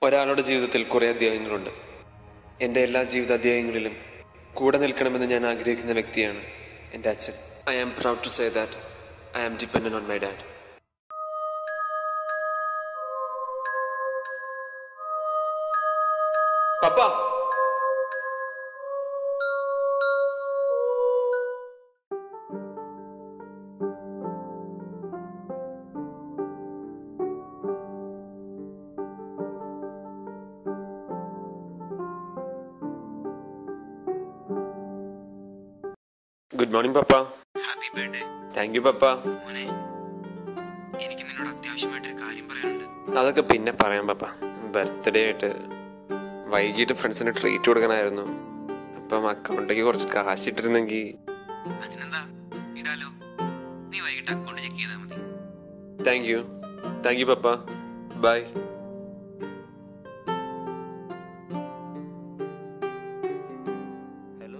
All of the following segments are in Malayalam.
ഒരാളുടെ ജീവിതത്തിൽ കുറേ അധ്യായങ്ങളുണ്ട് എൻ്റെ എല്ലാ ജീവിത അധ്യായങ്ങളിലും കൂടെ നിൽക്കണമെന്ന് ഞാൻ ആഗ്രഹിക്കുന്ന വ്യക്തിയാണ് എൻ്റെ അച്ഛൻ I am proud to say that I am dependent on my dad papa good morning papa happy birthday thank you papa മോനെ എനിക്ക് നിന്നോട് അത്യാവശ്യമായിട്ടൊരു കാര്യം പറയാനുണ്ട് അതൊക്കെ പിന്നെ പറയാം പപ്പ ബർത്ത്ഡേ ആയിട്ട് വൈകിട്ട് ഫ്രണ്ട്സിന് ട്രീറ്റ് കൊടുക്കണമായിരുന്നു അപ്പം അക്കൗണ്ടിലേക്ക് കുറച്ച് കാശ് ഇട്ടിരുന്നെങ്കിൽ അതിനെന്താ ഇടാലോ നീ വൈകിട്ട് അക്കൗണ്ട് ചെക്ക് ചെയ്താൽ മതി thank you thank you papa bye hello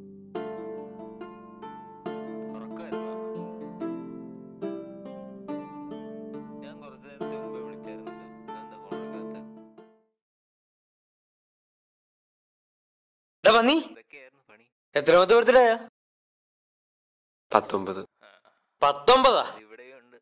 ഞാൻ കുറച്ച് നേരത്തെ മുമ്പേ വിളിച്ചായിരുന്നല്ലോ എന്താ ഫോൺ എടുക്കാത്ത പന്നി ഇതൊക്കെയായിരുന്നു പണി എത്രാമത്തെ ബർത്ത്ഡേ പത്തൊമ്പത് പത്തൊമ്പതാ ഇവിടെയുണ്ട്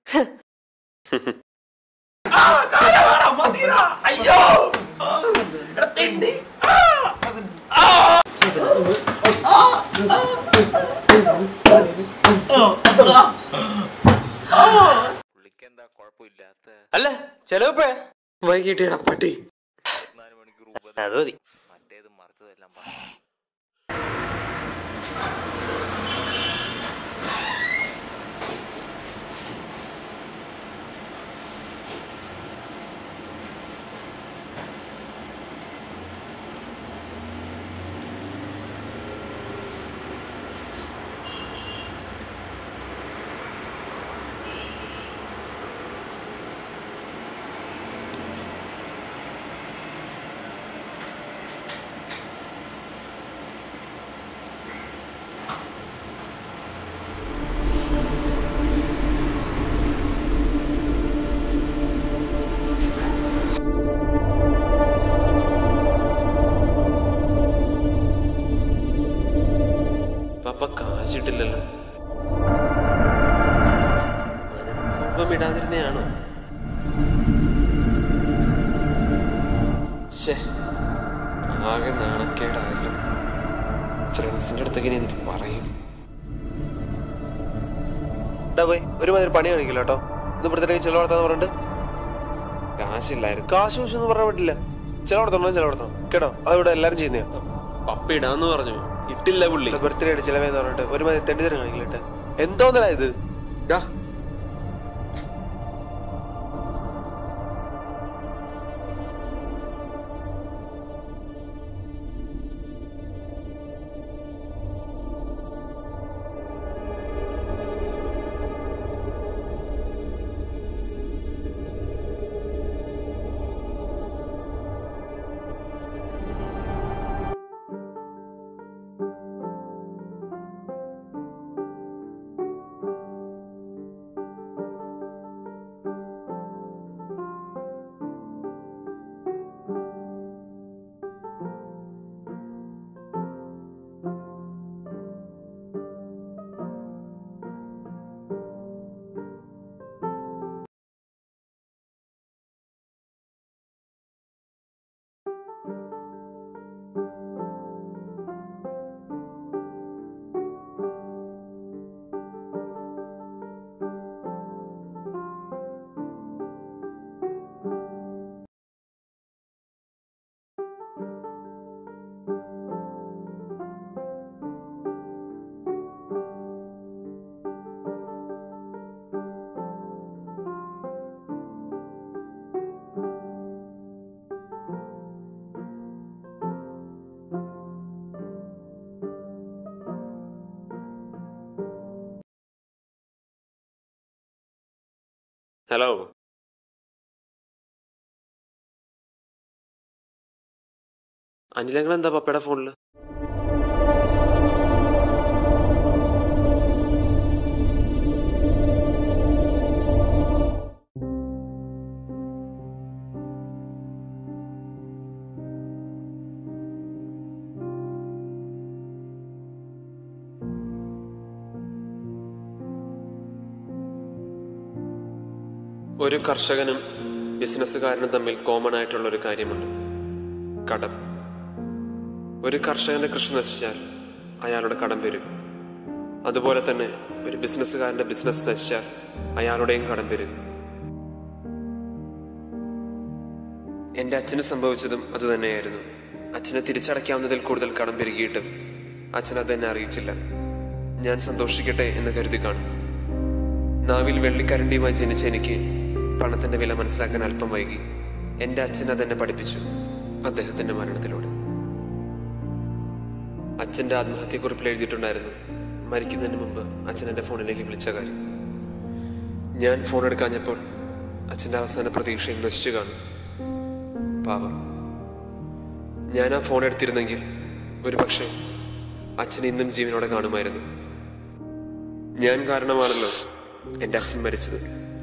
പുള്ളിക്കെന്താ കുഴപ്പമില്ലാത്ത അല്ല ചെലവപ്പോഴേ വൈകിട്ട് പട്ടി നാല് മണിക്കൂർ മുമ്പ് അത് മതി മറ്റേത് മറിച്ചതെല്ലാം പറഞ്ഞു പപ്പ കാശിട്ടില്ലല്ലോ മനഃപൂർവ്വം ഇടാതിരുന്നയാണോ ശ്ശേ ആകെ നാണക്കേടായല്ലോ ഫ്രണ്ട്സിന്റെ അടുത്തേക്ക് ഇനി എന്ത് പറയും പോയി ഒരുമാതിരി പണി കാണിക്കില്ല കേട്ടോ ഇത് ഇവിടുത്തെ ചിലവടത്താന്ന് പറഞ്ഞിട്ട് കാശില്ലായിരുന്നു കാശ് വശം ഒന്നും പറയാൻ പറ്റില്ല ചിലവടത്തണം ചിലവടത്തണം കേട്ടോ അതിവിടെ എല്ലാരും ചെയ്യുന്നതാ പപ്പ ഇടാന്ന് പറഞ്ഞു ഇട്ടില്ല പുള്ളി ബർത്ത്ഡേ ആയിട്ട് ചിലവേന്ന് പറഞ്ഞിട്ട് ഒരുമാതിരി തെണ്ടിത്തരം കാണിക്കില്ല കേട്ടോ എന്തോന്നല്ല ഇത് ഡാ ഹലോ അനിലങ്ങൾ എന്താ പപ്പയുടെ ഫോണില് ഒരു കർഷകനും ബിസിനസ്സുകാരനും തമ്മിൽ കോമൺ ആയിട്ടുള്ള ഒരു കാര്യമുണ്ട് കടം ഒരു കർഷകന്റെ കൃഷി നശിച്ചാൽ അയാളുടെ കടം വരും അതുപോലെ തന്നെ ഒരു ബിസിനസ്സുകാരന്റെ ബിസിനസ് നശിച്ചാൽ അയാളുടെയും കടം വരും എൻ്റെ അച്ഛന് സംഭവിച്ചതും അതുതന്നെയായിരുന്നു അച്ഛനെ തിരിച്ചടയ്ക്കാവുന്നതിൽ കൂടുതൽ കടം പെരുകിയിട്ടും അച്ഛൻ അതെന്നെ അറിയിച്ചില്ല ഞാൻ സന്തോഷിക്കട്ടെ എന്ന് കരുതി കാണും നാവിൽ വെള്ളിക്കരണ്ടിയുമായി ജനിച്ച എനിക്ക് പണത്തിന്റെ വില മനസ്സിലാക്കാൻ അല്പം വൈകി എൻ്റെ അച്ഛൻ അതെന്നെ പഠിപ്പിച്ചു അദ്ദേഹത്തിന്റെ മരണത്തിലൂടെ അച്ഛൻ്റെ ആത്മഹത്യക്കുറിപ്പിൽ എഴുതിയിട്ടുണ്ടായിരുന്നു മരിക്കുന്നതിന് മുമ്പ് അച്ഛൻ എൻ്റെ ഫോണിലേക്ക് വിളിച്ച കാര്യം ഞാൻ ഫോൺ എടുക്കാഞ്ഞപ്പോൾ അച്ഛൻ്റെ അവസാന പ്രതീക്ഷയും നശിച്ചു കാണും പാവം ഞാൻ ആ ഫോൺ എടുത്തിരുന്നെങ്കിൽ ഒരു പക്ഷേ അച്ഛൻ ഇന്നും ജീവനോടെ കാണുമായിരുന്നു ഞാൻ കാരണമാണല്ലോ എൻ്റെ അച്ഛൻ മരിച്ചത്